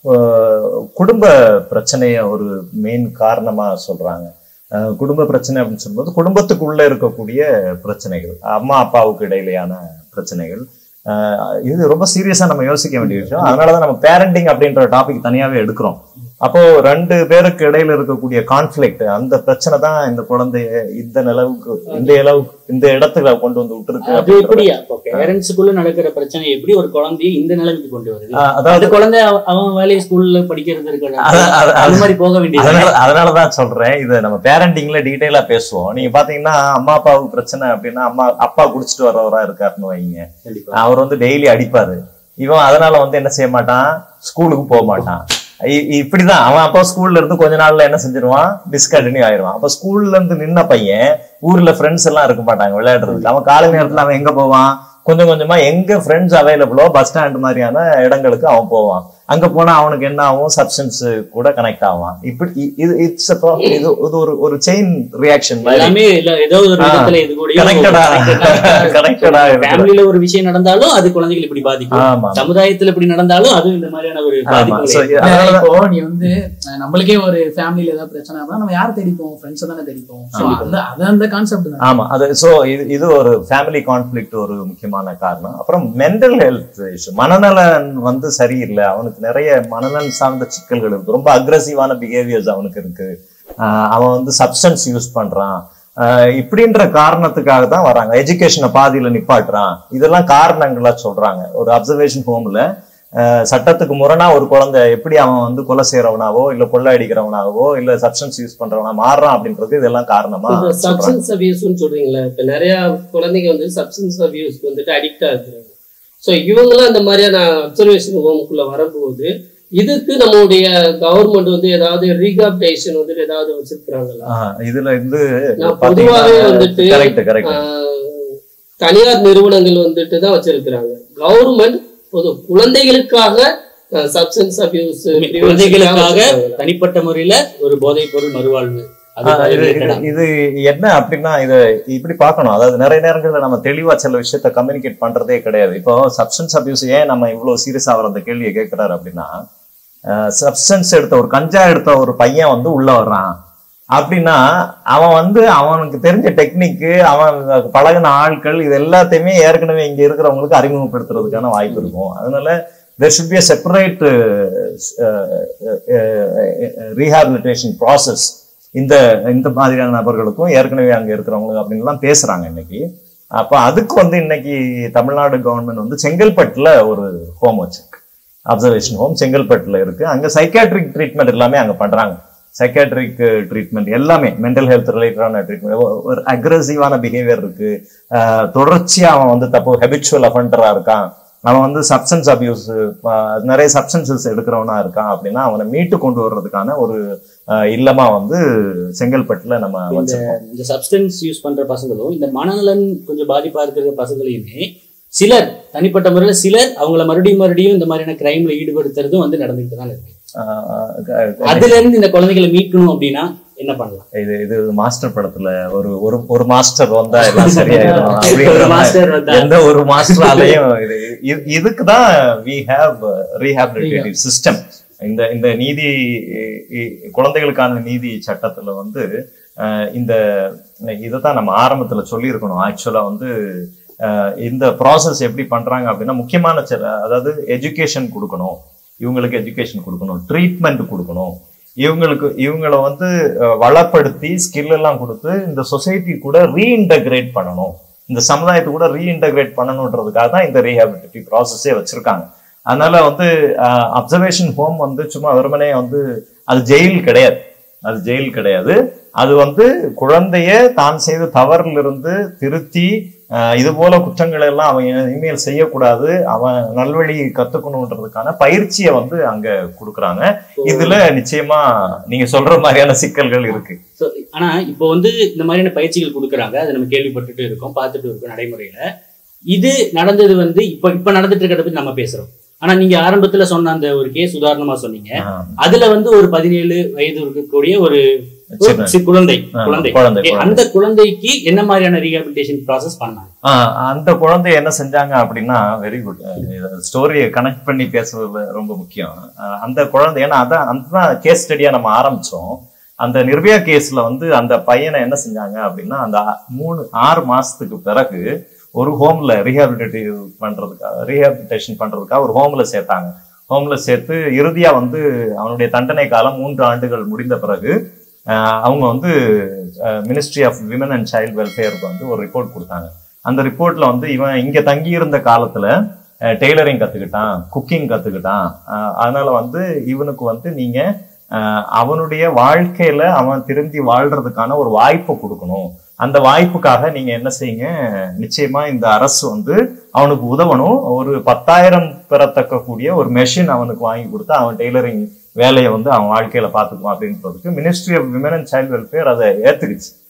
ஆஹ் குடும்ப பிரச்சனைய ஒரு மெயின் காரணமா சொல்றாங்க ஆஹ் குடும்ப பிரச்சனை அப்படின்னு சொல்லும்போது குடும்பத்துக்குள்ள இருக்கக்கூடிய பிரச்சனைகள் அம்மா அப்பாவுக்கு இடையிலையான பிரச்சனைகள் ஆஹ் இது ரொம்ப சீரியஸா நம்ம யோசிக்க வேண்டிய விஷயம் அதனாலதான் நம்ம பேரண்டிங் அப்படின்ற டாபிக் தனியாவே எடுக்கிறோம் அப்போ ரெண்டு பேருக்கு இடையில இருக்கக்கூடிய கான்ஃபிளிக்ட் அந்த பிரச்சனை தான் இந்த குழந்தைய இந்த நிலவுக்கு இந்த அளவுக்கு இந்த இடத்துல கொண்டு வந்து விட்டுருக்கு அது அப்படின்றது. எப்படி அப்போ பேரண்ட்ஸுக்குள்ள நடக்கிற பிரச்சனை எப்படி ஒரு குழந்தையை இந்த நிலைமைக்கு கொண்டு வருது ஆஹ் அந்த அதாவது குழந்தை அவ- அவன் வேலையை ஸ்கூல்ல படிக்கிறது இருக்க அத- அத- அந்த மாதிரி போக வேண்டியது அதனால அதனாலதான் சொல்றேன் இதை நம்ம பேரண்டிங்ல டீடைலா பேசுவோம் நீங்க பாத்தீங்கன்னா அம்மா அப்பாவுக்கு பிரச்சனை அப்படின்னா அம்மா அப்பா குடிச்சிட்டு வர்றவரா இருக்காருன்னு வைங்க கண்டிப்பா அவர் வந்து டெய்லி அடிப்பாரு இவன் அதனால வந்து என்ன செய்ய மாட்டான் ஸ்கூலுக்கு போக மாட்டான் இ- இப்படிதான் அவன் அப்போ ஸ்கூல்ல இருந்து கொஞ்ச நாள்ல என்ன செஞ்சிருவான் டிஸ்கண்டினியூ ஆயிடுவான் அப்ப ஸ்கூல்ல இருந்து நின்ன பையன் ஊர்ல ஃப்ரெண்ட்ஸ் எல்லாம் இருக்க மாட்டாங்க விளையாடுறதுக்கு அவன் காலை நேரத்துல அவன் எங்க போவான் கொஞ்சம் கொஞ்சமா எங்க ஃப்ரெண்ட்ஸ் அவைலபிளோ பஸ் ஸ்டாண்ட் மாதிரியான இடங்களுக்கு அவன் போவான் அங்க போனா அவனுக்கு என்ன ஆகும் சப்ஸ்டன்ஸ் கூட கனெக்ட் ஆவான் இப்படி இ- இது இட்ஸ் இது இது ஒரு ஒரு செயின் ரியாக்ஷன் மாதிரி எல்லாமே இல்ல ஏதோ ஒரு ஆ. விதத்துல இது கூட கனெக்டடா கனெக்டடா ஃபேமிலில ஒரு விஷயம் நடந்தாலும் அது குழந்தைகள் இப்படி பாதிக்கும் ஆமா சமுதாயத்துல இப்படி நடந்தாலும் அதுவும் இந்த மாதிரியான ஒரு ஆமா பாதிப்புகளை So, ஏற்படுத்தும். அதனாலதான் இப்போ நீ வந்து அஹ், நம்மளுக்கே ஒரு ஃபேமிலில ஏதாவது பிரச்சனை இருந்தா நம்ம யாரை தேடிப்போம் ஃப்ரெண்ட்ஸ் தானே தேடிப்போம் So, அந்த அது அந்த கான்செப்ட் தான் ஆமா அது சோ இது இது ஒரு ஃபேமிலி கான்ஃபிளிக்ட் ஒரு முக்கியமான காரணம் அப்புறம் மென்டல் ஹெல்த் இஷ்யூ மனநலன் வந்து சரியில்லை அவனுக்கு நிறைய மனநலன் சார்ந்த சிக்கல்கள் இருக்கு ரொம்ப அக்ரஸிவான பிஹேவியர்ஸ் அவனுக்கு இருக்கு ஆஹ் அவன் வந்து சப்ஸ்டன்ஸ் யூஸ் பண்றான் ஆஹ் இப்படின்ற காரணத்துக்காக தான் வராங்க எஜுகேஷனை பாதியில நிப்பாட்டுறான் இதெல்லாம் காரணங்களா சொல்றாங்க ஒரு அப்சர்வேஷன் ஹோம்ல சட்டத்துக்கு முரணா ஒரு குழந்தை எப்படி அவன் வந்து கொலை செய்யறவனாவோ இல்ல கொள்ளை அடிக்கிறவனாகவோ இல்ல சப்ஸ்டன்ஸ் யூஸ் பண்றவனா மாறுறான் அப்படின்றது இதெல்லாம் காரணமா இப்ப சொல்றாங்க சப்ஸ்டன்ஸ் அபியூஸ்னு சொல்றீங்களா இப்ப நிறைய குழந்தைங்க வந்து சப்ஸ்டன்ஸ் அபியூஸ்க்கு வந்துட்டு அடிக்டா இருக்கிறாங்க ஸோ இவங்களும் அந்த மாதிரியான அப்சர்வேஷன் ஹோமுக்குள்ள வரும்போது இதுக்கு நம்மளுடைய கவர்மெண்ட் வந்து ஏதாவது ரீகாப்டேஷன் வந்துட்டு ஏதாவது வச்சிருக்கிறாங்களா ஆஹ் இதுல இருந்து நான் பொதுவாவே வந்துட்டு, கரெக்ட் கரெக்ட் ஆஹ், தனியார் நிறுவனங்கள் வந்துட்டு தான் வச்சிருக்கிறாங்க கவர்மெண்ட் பொது குழந்தைகளுக்காக சப்ஸ்டன்ஸ் அபியூஸ் குழந்தைகளுக்காக தனிப்பட்ட முறையில ஒரு போதைப் பொருள் மறுவாழ்வு அது இது related ஆ. இது என்ன அப்படின்னா இத இப்படி பார்க்கணும் அதாவது நிறைய நேரங்கள்ல நம்ம தெளிவா சில விஷயத்த கம்யூனிகேட் பண்றதே கிடையாது இப்போ சப்ஸ்டன்ஸ் அபியூஸ் ஏன் நம்ம இவ்வளவு சீரியஸா அவர் அந்த கேள்வியை கேட்கிறாரு அப்படின்னா சப்ஸ்டன்ஸ் எடுத்த ஒரு கஞ்சா எடுத்த ஒரு பையன் வந்து உள்ள வர்றான் அப்படின்னா அவன் வந்து அவனுக்கு தெரிஞ்ச டெக்னிக்கு அவன் பழகின ஆட்கள் இது எல்லாத்தையுமே ஏற்கனவே இங்க இருக்கிறவங்களுக்கு அறிமுகப்படுத்துறதுக்கான வாய்ப்பு இருக்கும் அதனால there should be a separate rehabilitation process இந்த இந்த மாதிரியான நபர்களுக்கும் ஏற்கனவே அங்க இருக்கிறவங்களுக்கு அப்படின்லாம் பேசுறாங்க இன்னைக்கு அப்ப அதுக்கு வந்து இன்னைக்கு தமிழ்நாடு கவர்மெண்ட் வந்து செங்கல்பட்டுல ஒரு ஹோம் வச்சிருக்கு அப்சர்வேஷன் ஹோம் செங்கல்பட்டுல இருக்கு அங்க சைக்காட்ரிக் ட்ரீட்மெண்ட் எல்லாமே அங்க பண்றாங்க சைக்காட்ரிக் ட்ரீட்மெண்ட் எல்லாமே மென்டல் ஹெல்த் ரிலேட்டடான ட்ரீட்மெண்ட் ஒரு அக்ரஸிவான பிஹேவியர் இருக்கு ஆஹ் தொடர்ச்சியா அவன் வந்து தப்போ ஹெபிச்சுவல் அஃபண்டரா இருக்கான் அவன் வந்து சப்ஸ்டன்ஸ் அபியூஸ் நிறைய சப்ஸ்டன்சஸ் எடுக்கிறவனா இருக்கான் அப்படின்னா அவனை மீட்டு கொண்டு வர்றதுக்கான ஒரு ஆஹ் இல்லமா வந்து செங்கல்பட்டுல நம்ம இந்த வச்சிருக்கோம் இந்த சப்ஸ்டன்ஸ் யூஸ் பண்ற பசங்களும் இந்த மனநலன் கொஞ்சம் பாதிப்பா இருக்கிற பசங்களையுமே சிலர் தனிப்பட்ட முறையில சிலர் அவங்கள மறுபடியும் மறுபடியும் இந்த மாதிரியான கிரைம்ல ஈடுபடுத்துறதும் வந்து நடந்துகிட்டு தான் இருக்கு ஆஹ் க- அதுல இருந்து இந்த குழந்தைகளை மீட்கணும் அப்படின்னா என்ன பண்ணலாம் இது இது மாஸ்டர் படத்துல ஒரு ஒரு ஒரு மாஸ்டர் வந்தா எல்லாம் சரியாயிடும் அப்படிங்கிற ஒரு மாதிரி மாஸ்டர் வந்தா எந்த ஒரு மாஸ்டராலையும் இது இது- இதுக்கு தான் வி ஹாவ் ரீஹாபிலிட்டேட்டிவ் சிஸ்டம் இந்த இந்த நீதி இ- இ- குழந்தைகளுக்கான நீதி சட்டத்துல வந்து அஹ், இந்த இதை தான் நம்ம ஆரம்பத்துல சொல்லியிருக்கணும் ஆக்சுவலா வந்து அஹ், இந்த ப்ராசஸ் எப்படி பண்றாங்க அப்படின்னா முக்கியமான சில அதாவது எஜுகேஷன் கொடுக்கணும் இவங்களுக்கு எஜுகேஷன் கொடுக்கணும் ட்ரீட்மெண்ட் கொடுக்கணும் இவங்களுக்கு இவங்களை வந்து அஹ், வளப்படுத்தி ஸ்கில் எல்லாம் கொடுத்து இந்த சொசைட்டி கூட ரீஇன்டகிரேட் பண்ணணும் இந்த சமுதாயத்தை கூட ரீஇன்டகிரேட் பண்ணணுன்றதுக்காக தான் இந்த ரீஹாபிலிட்டி ப்ராசஸே வச்சிருக்காங்க அதனால வந்து அப்சர்வேஷன் ஹோம் வந்து சும்மா வெறுமனே வந்து அது ஜெயில் கிடையாது அது ஜெயில் கிடையாது அது வந்து குழந்தைய தான் செய்த தவறிலிருந்து திருத்தி ஆஹ் இது போல குற்றங்களை எல்லாம் அவன் இனிமேல் செய்யக்கூடாது அவன் நல்வழி கத்துக்கணுன்றதுக்கான பயிற்சியை வந்து அங்க கொடுக்குறாங்க இதுல நிச்சயமா நீங்க சொல்ற மாதிரியான சிக்கல்கள் இருக்கு So, ஆனா இப்போ வந்து இந்த மாதிரியான பயிற்சிகள் கொடுக்குறாங்க அதை நம்ம கேள்விப்பட்டுட்டு இருக்கோம் பார்த்துட்டு இருக்கோம் நடைமுறையில இது நடந்தது வந்து இப்ப இப்ப நடந்துட்டு இருக்கிறத பத்தி நம்ம பேசுறோம் ஆனா நீங்க ஆரம்பத்துல சொன்ன அந்த ஒரு கேஸ் உதாரணமா சொன்னீங்க ஆஹ் அதுல வந்து ஒரு பதினேழு வயது இருக்கக்கூடிய ஒரு ஒரு சின்ன- சி- குழந்தை ஆ, குழந்தை குழந்தை, Okay, குழந்தை. அந்த குழந்தைக்கு என்ன மாதிரியான ரீஹாபிலிட்டேஷன் ப்ராசஸ் பண்ணாங்க ஆஹ் அந்த குழந்தை என்ன செஞ்சாங்க அப்படின்னா வெரி குட் ஸ்டோரியை கனெக்ட் பண்ணி பேசுறது ரொம்ப முக்கியம் ஆஹ் அந்த குழந்தை ஏன்னா அதான் அந்த கேஸ் ஸ்டடியா நம்ம ஆரம்பிச்சோம் அந்த நிர்பயா கேஸ்ல வந்து அந்த பையனை என்ன செஞ்சாங்க அப்படின்னா அந்த ஆ- மூணு ஆறு மாசத்துக்கு பிறகு ஒரு ஹோம்ல ரீஹாபிலிட்டேட்டிவ் பண்றதுக்காக ரீஹாபிலிட்டேஷன் பண்றதுக்காக ஒரு ஹோம்ல சேர்த்தாங்க ஹோம்ல சேர்த்து இறுதியா வந்து அவனுடைய தண்டனை காலம் மூன்று ஆண்டுகள் முடிந்த பிறகு ஆஹ் அவங்க வந்து ministry of women and child வெல்ஃபேருக்கு வந்து ஒரு ரிப்போர்ட் கொடுத்தாங்க அந்த ரிப்போர்ட்ல வந்து இவன் இங்க தங்கி இருந்த காலத்துல டெய்லரிங் கத்துக்கிட்டான் குக்கிங் கத்துக்கிட்டான் அஹ் அதனால வந்து இவனுக்கு வந்து நீங்க அஹ் அவனுடைய வாழ்க்கையில அவன் திரும்பி வாழ்றதுக்கான ஒரு வாய்ப்பை கொடுக்கணும் அந்த வாய்ப்புக்காக நீங்க என்ன செய்யுங்க நிச்சயமா இந்த அரசு வந்து அவனுக்கு உதவணும் ஒரு பத்தாயிரம் பெறத்தக்க கூடிய ஒரு மெஷின் அவனுக்கு வாங்கி கொடுத்து அவன் டெய்லரிங் வேலையை வந்து அவன் வாழ்க்கையில பாத்துக்குவான் அப்படின்றதுக்கு ministry of women and child welfare அதை ஏத்துக்குச்சு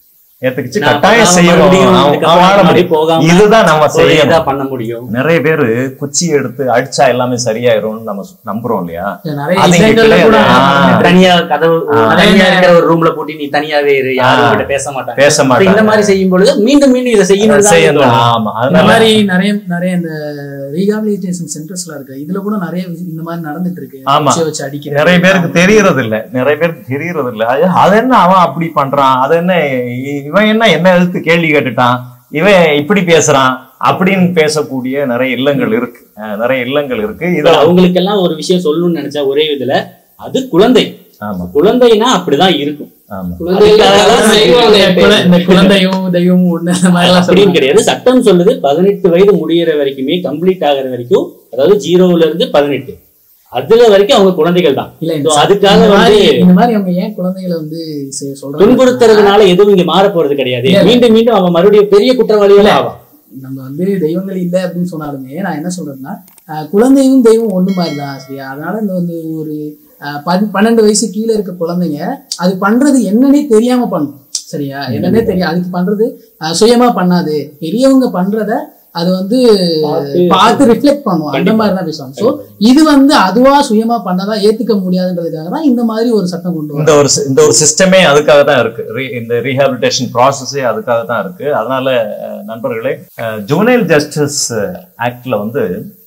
ஏத்துக்கிச்சு நான் கட்டாயம் அவன் செய்யணும் மறுபடியும் அவன் இதுக்கப்புறம் வாழ அந்த மாதிரி முடியும் போகாம இதுதான் நம்ம ஒரு செய்யணும் இதா பண்ண முடியும் நிறைய பேரு குச்சி எடுத்து அடிச்சா எல்லாமே சரியாயிரும்னு நம்ம சு- நம்புறோம் இல்லையா நிறைய அது இங்க விஷயங்கள்ல கூட கிடையாது. ஆ. தனியா கதவு ஆ. தனியா இருக்கிற ஒரு ரூம்ல போட்டு நீ தனியாவே இரு யாரும் ஆ. உங்ககிட்ட பேச மாட்டாங்க பேச அப்ப மாட்டாங்க இந்த மாதிரி செய்யும் பொழுது மீண்டும் மீண்டும் இதை செய்யணும் தான் செய்யணும் தோணும். ஆமா இந்த அதனால மாதிரி நிறைய நிறைய இந்த ரீஹாபிலிட்டேஷன் சென்டர்ஸ்ல இருக்கு இதுல கூட நிறைய விஷயம் இந்த மாதிரி நடந்துட்டு இருக்கு ஆமா. குச்சியை வச்சு அடிக்கிறது நிறைய பேருக்கு தெரியறது இல்ல நிறைய பேருக்கு தெரியறது இல்ல அது அது என்ன அவன் அப்படி பண்றான் அது என்ன இ- இவன் என்ன என்ன எழுத்து கேள்வி கேட்டுட்டான் இவன் இப்படி பேசுறான் அப்படின்னு பேசக்கூடிய நிறைய இல்லங்கள் இருக்கு அஹ் நிறைய இல்லங்கள் இருக்கு இப்ப இத அவங்களுக்கெல்லாம் ஒரு விஷயம் சொல்லணும்னு நினைச்சா ஒரே இதுல அது குழந்தை ஆமா குழந்தைனா அப்படிதான் இருக்கும் ஆமா குழந்தைகள் அதெல்லாம் செய்வாங்க இந்த குழ- இந்த குழந்தையும் தெய்வம் ஒண்ணு அந்த மாதிரி எல்லாம் அப்படின்னு சொல்லுவாங்க. கிடையாது சட்டம் சொல்லுது பதினெட்டு வயது முடியிற வரைக்குமே கம்ப்ளீட் ஆகுற வரைக்கும் அதாவது ஜீரோல இருந்து பதினெட்டு அதுல வரைக்கும் அவங்க குழந்தைகள் தான் இல்ல இந்த So, ச- அதுக்காக இந்த மாதிரி வந்து இந்த மாதிரி அவங்க ஏன் குழந்தைகளை வந்து செ- சொல்றாங்க துன்புறுத்துறதுனால எதுவும் இங்க மாற போறது கிடையாது இல்ல. மீண்டும் மீண்டும் அவன் மறுபடியும் பெரிய குற்றவாளிகளே ஆவான் நம்ம வந்து தெய்வங்கள் இல்லை அப்படின்னு சொன்னாலுமே நான் என்ன சொல்றேன்னா ஆஹ் குழந்தையும் தெய்வம் ஒண்ணு மாதிரி தான் சரியா அதனால இந்த வந்து ஒரு ஆஹ் பன்- பன்னெண்டு வயசு கீழே இருக்க குழந்தைங்க அது பண்றது என்னன்னே தெரியாம பண்ணும் சரியா என்னன்னே தெரியும் அதுக்கு பண்றது ஆஹ் சுயமா பண்ணாது பெரியவங்க பண்றத அது வந்து பார்த்து பார்த்து ரிஃப்ளெக்ட் பண்ணும் அந்த கண்டிப்பா. மாதிரி தான் பேசுவாங்க சோ இது வந்து அதுவா சுயமா பண்ணதா ஏத்துக்க முடியாதுன்றதுக்காக தான் இந்த மாதிரி ஒரு சட்டம் கொண்டு வரும் இந்த ஒரு சி- இந்த ஒரு சிஸ்டமே அதுக்காக தான் இருக்கு Re- இந்த ரீஹாபிலிட்டேஷன் ப்ராசஸே அதுக்காக தான் இருக்கு அதனால அஹ், நண்பர்களே ஜுவனைல் ஜஸ்டிஸ் ஆக்ட்ல வந்து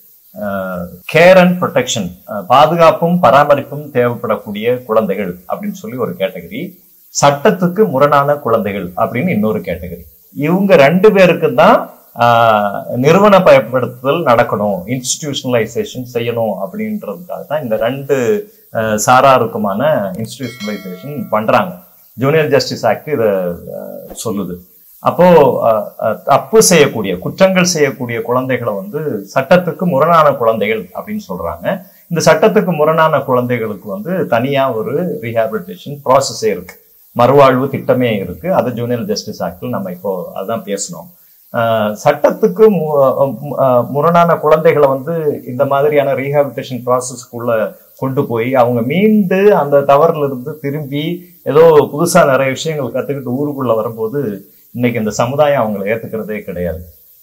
கேர் அண்ட் ப்ரொடெக்ஷன் பாதுகாப்பும் பராமரிப்பும் தேவைப்படக்கூடிய குழந்தைகள் அப்படின்னு சொல்லி ஒரு கேட்டகரி சட்டத்துக்கு முரணான குழந்தைகள் அப்படின்னு இன்னொரு கேட்டகரி இவங்க ரெண்டு பேருக்கு தான் ஆஹ், நிறுவன பயன்படுத்துதல் நடக்கணும் இன்ஸ்டிடியூஷனலைசேஷன் செய்யணும் அப்படின்றதுக்காக தான் இந்த ரெண்டு ஆஹ், சாராருக்குமான இன்ஸ்டிடியூஷனலைசேஷன் பண்றாங்க ஜூனியர் ஜஸ்டிஸ் ஆக்ட் இதை ஆஹ், சொல்லுது அப்போ அஹ், அஹ், தப்பு செய்யக்கூடிய குற்றங்கள் செய்யக்கூடிய குழந்தைகளை வந்து சட்டத்துக்கு முரணான குழந்தைகள் அப்படின்னு சொல்றாங்க இந்த சட்டத்துக்கு முரணான குழந்தைகளுக்கு வந்து தனியா ஒரு ரீஹாபிலிட்டேஷன் ப்ராசஸே இருக்கு மறுவாழ்வு திட்டமே இருக்கு அது ஜூனியர் ஜஸ்டிஸ் ஆக்டில் நம்ம இப்போ அதான் பேசணும் ஆஹ், சட்டத்துக்கு மு- மு- ஆஹ், முரணான குழந்தைகளை வந்து இந்த மாதிரியான ரீஹாபிலிட்டேஷன் ப்ராசஸ்க்குள்ள கொண்டு போய் அவங்க மீண்டு அந்த தவறுல இருந்து திரும்பி ஏதோ புதுசா நிறைய விஷயங்கள் கத்துக்கிட்டு ஊருக்குள்ள வரும்போது இன்னைக்கு இந்த சமுதாயம் அவங்கள ஏத்துக்கிறதே கிடையாது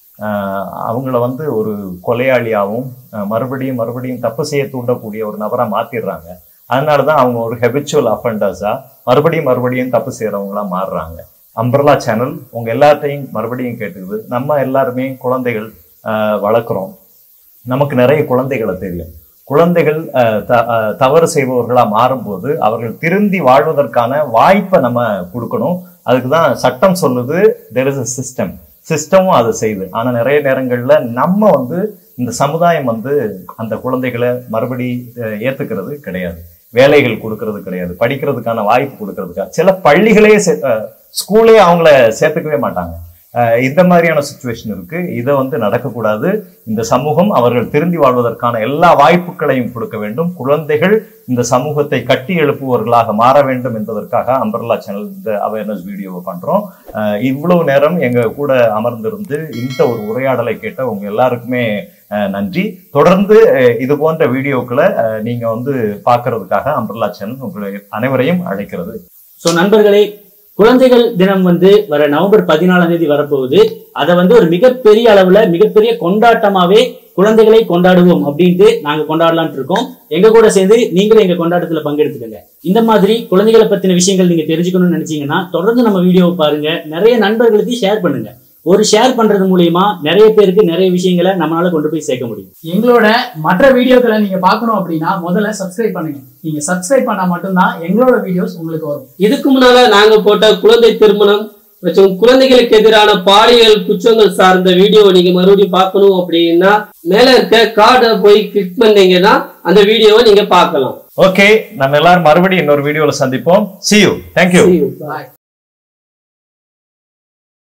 ஆஹ் அவங்கள வந்து ஒரு கொலையாளியாகவும் ஆஹ் மறுபடியும் மறுபடியும் தப்பு செய்ய தூண்டக்கூடிய ஒரு நபரா மாத்திடுறாங்க அதனாலதான் அவங்க ஒரு ஹெபிச்சுவல் அஃபண்டர்ஸா மறுபடியும் மறுபடியும் தப்பு செய்யறவங்களா மாறுறாங்க அம்பர்லா சேனல் உங்க எல்லாத்தையும் மறுபடியும் கேட்டுக்குது நம்ம எல்லாருமே குழந்தைகள் ஆஹ் வளர்க்குறோம் நமக்கு நிறைய குழந்தைகளை தெரியும் குழந்தைகள் ஆஹ் த- ஆஹ் தவறு செய்பவர்களா மாறும்போது அவர்கள் திருந்தி வாழ்வதற்கான வாய்ப்பை நம்ம கொடுக்கணும் அதுக்கு தான் சட்டம் சொல்லுது தெர் இஸ் a சிஸ்டம் சிஸ்டமும் அதை செய்யுது ஆனா நிறைய நேரங்கள்ல நம்ம வந்து இந்த சமுதாயம் வந்து அந்த குழந்தைகளை மறுபடி அஹ், ஏத்துக்கிறது கிடையாது வேலைகள் கொடுக்கறது கிடையாது படிக்கிறதுக்கான வாய்ப்பு கொடுக்கறதுக்காக சில பள்ளிகளே சே- அஹ், ஸ்கூலே அவங்கள சேர்த்துக்கவே மாட்டாங்க அஹ், இந்த மாதிரியான சுச்சுவேஷன் இருக்கு இதை வந்து நடக்கக்கூடாது இந்த சமூகம் அவர்கள் திருந்தி வாழ்வதற்கான எல்லா வாய்ப்புகளையும் கொடுக்க வேண்டும் குழந்தைகள் இந்த சமூகத்தை கட்டி எழுப்புவர்களாக மாற வேண்டும் என்பதற்காக அம்பர்லா சேனல் இந்த அவேர்னஸ் வீடியோவை பண்றோம் அஹ், இவ்வளவு நேரம் எங்க கூட அமர்ந்திருந்து இந்த ஒரு உரையாடலை கேட்ட உங்க எல்லாருக்குமே அஹ், நன்றி தொடர்ந்து அஹ், இது போன்ற வீடியோக்களை அஹ், நீங்க வந்து பார்க்கிறதுக்காக அம்பர்லா சேனல் உங்களை அனைவரையும் அழைக்கிறது சோ நண்பர்களே குழந்தைகள் தினம் வந்து வர நவம்பர் பதினாலாம் தேதி வரப்போகுது அதை வந்து ஒரு மிகப்பெரிய அளவுல மிகப்பெரிய கொண்டாட்டமாவே குழந்தைகளை கொண்டாடுவோம் அப்படின்ட்டு நாங்க கொண்டாடலாம்னு இருக்கோம் எங்க கூட சேர்ந்து நீங்களும் எங்க கொண்டாட்டத்துல பங்கெடுத்துக்கங்க இந்த மாதிரி குழந்தைகளை பத்தின விஷயங்கள் நீங்க தெரிஞ்சுக்கணும்னு நினைச்சீங்கன்னா தொடர்ந்து நம்ம வீடியோவை பாருங்க நிறைய நண்பர்களுக்கு ஷேர் பண்ணுங்க ஒரு ஷேர் பண்றது மூலியமா நிறைய பேருக்கு நிறைய விஷயங்களை நம்மளால கொண்டு போய் சேர்க்க முடியும் எங்களோட மற்ற வீடியோக்களை நீங்க பார்க்கணும் அப்படின்னா முதல்ல சப்ஸ்கிரைப் பண்ணுங்க நீங்க சப்ஸ்கிரைப் பண்ணா மட்டும்தான் எங்களோட வீடியோஸ் உங்களுக்கு வரும் இதுக்கு முன்னால நாங்க போட்ட குழந்தை திருமணம் மற்றும் குழந்தைகளுக்கு எதிரான பாலியல் குற்றங்கள் சார்ந்த வீடியோ நீங்க மறுபடியும் பார்க்கணும் அப்படின்னா மேல இருக்க கார்டை போய் கிளிக் பண்ணீங்கன்னா அந்த வீடியோவை நீங்க பார்க்கலாம் ஓகே நம்ம எல்லாரும் மறுபடியும் இன்னொரு வீடியோல சந்திப்போம் see you thank you See you. Bye